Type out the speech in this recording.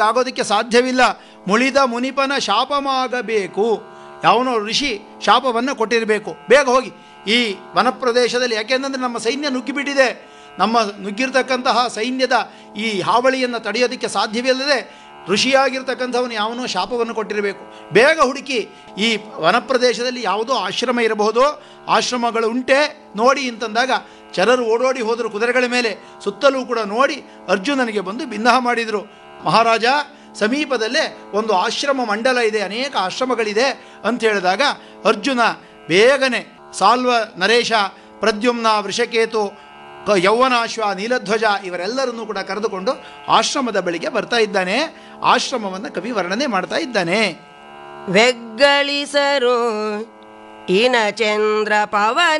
ಆಗೋದಕ್ಕೆ ಸಾಧ್ಯವಿಲ್ಲ ಮುಳಿದ ಮುನಿಪನ ಶಾಪಮಾಗಬೇಕು ಯಾವನೋ ಋಷಿ ಶಾಪವನ್ನು ಕೊಟ್ಟಿರಬೇಕು ಬೇಗ ಹೋಗಿ ಈ ವನಪ್ರದೇಶದಲ್ಲಿ ಯಾಕೆಂದರೆ ನಮ್ಮ ಸೈನ್ಯ ನುಗ್ಗಿಬಿಟ್ಟಿದೆ ನಮ್ಮ ನುಗ್ಗಿರ್ತಕ್ಕಂತಹ ಸೈನ್ಯದ ಈ ಹಾವಳಿಯನ್ನು ತಡೆಯೋದಕ್ಕೆ ಸಾಧ್ಯವಿಲ್ಲದೆ ಋಷಿಯಾಗಿರ್ತಕ್ಕಂಥವನು ಯಾವನೋ ಶಾಪವನ್ನು ಕೊಟ್ಟಿರಬೇಕು ಬೇಗ ಹುಡುಕಿ ಈ ವನಪ್ರದೇಶದಲ್ಲಿ ಯಾವುದೋ ಆಶ್ರಮ ಇರಬಹುದೋ ಆಶ್ರಮಗಳು ಉಂಟೆ ನೋಡಿ ಅಂತಂದಾಗ ಚರರು ಓಡೋಡಿ ಹೋದರು ಕುದುರೆಗಳ ಮೇಲೆ ಸುತ್ತಲೂ ಕೂಡ ನೋಡಿ ಅರ್ಜುನನಿಗೆ ಬಂದು ಬಿನ್ನಹ ಮಾಡಿದರು ಮಹಾರಾಜ ಸಮೀಪದಲ್ಲೇ ಒಂದು ಆಶ್ರಮ ಮಂಡಲ ಇದೆ ಅನೇಕ ಆಶ್ರಮಗಳಿದೆ ಅಂತ ಹೇಳಿದಾಗ ಅರ್ಜುನ ಬೇಗನೆ ಸಾಲ್ವ ನರೇಶ ಪ್ರದ್ಯುಮ್ನ ವೃಷಕೇತು ಕ- ಯೌವನಾಶ್ವ ನೀಲಧ್ವಜ ಇವರೆಲ್ಲರನ್ನೂ ಕೂಡ ಕರೆದುಕೊಂಡು ಆಶ್ರಮದ ಬಳಿಗೆ ಬರ್ತಾ ಇದ್ದಾನೆ ಆಶ್ರಮವನ್ನು ಕವಿ ವರ್ಣನೆ ಮಾಡ್ತಾ ಇದ್ದಾನೆ వెగ్గళిసరు ఇన చంద్ర పవన